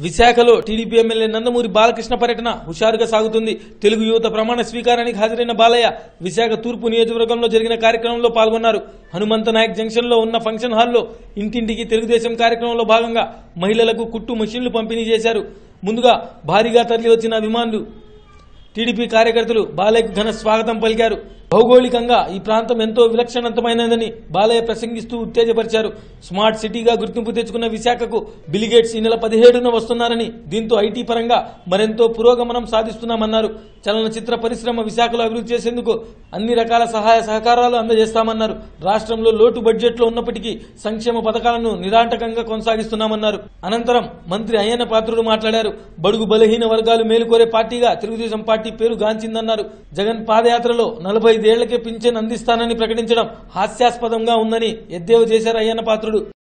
విశాఖలో TDP MLA Nandamuri Balakrishna పర్యటన హుషారుగా సాగుతుంది తెలుగు యువత ప్రమాణ స్వీకారానికి హాజరైన బాలయ్య విశాఖ తూర్పు నియోజకవర్గంలో జరిగిన కార్యక్రమంలో పాల్గొన్నారు హనుమంత నాయక్ జంక్షన్ లో ఉన్న ఫంక్షన్ హాల్లో ఇంటింటికి తెలుగుదేశం కార్యక్రమంలో భాగంగా మహిళలకు కుట్టు మెషిన్లు పంపిణీ చేశారు ముందుగా భారీగా తరలి వచ్చిన అభిమానులు టీడీపీ కార్యకర్తలు బాలయ్యకు ఘన స్వాగతం పలికారు భౌగోళికంగా ఈ ప్రాంతం ఎంతో విలక్షణతమైనదని బాలయ్య ప్రసంగిస్తూ ఉత్తేజపరిచారు స్మార్ట్ సిటీగా గుర్తింపు తెచ్చుకున్న విశాఖకు బిలిగేట్స్ ఈ నెల పదిహేడున వస్తున్నారని దీంతో ఐటీ పరంగా మరెంతో పురోగమనం సాధిస్తున్నామన్నారు చలనచిత్ర పరిశ్రమ విశాఖలో అభివృద్ధి చేసేందుకు అన్ని రకాల సహాయ సహకారాలు అందజేస్తామన్నారు రాష్ట్రంలో లోటు బడ్జెట్లో ఉన్నప్పటికీ సంక్షేమ పథకాలను నిరాటకంగా కొనసాగిస్తున్నామన్నారు అనంతరం మంత్రి అయ్యన్న పాత్రుడు మాట్లాడారు బడుగు బలహీన వర్గాలు మేలుకోరే పార్టీగా తెలుగుదేశం పార్టీ పేరు గాంచిందన్నారు జగన్ పాదయాత్రలో నలభై ఐదేళ్లకే పింఛన్ అందిస్తానని ప్రకటించడం హాస్యాస్పదంగా ఉందని ఎద్దేవా చేశారు అయ్యన్న పాత్రుడు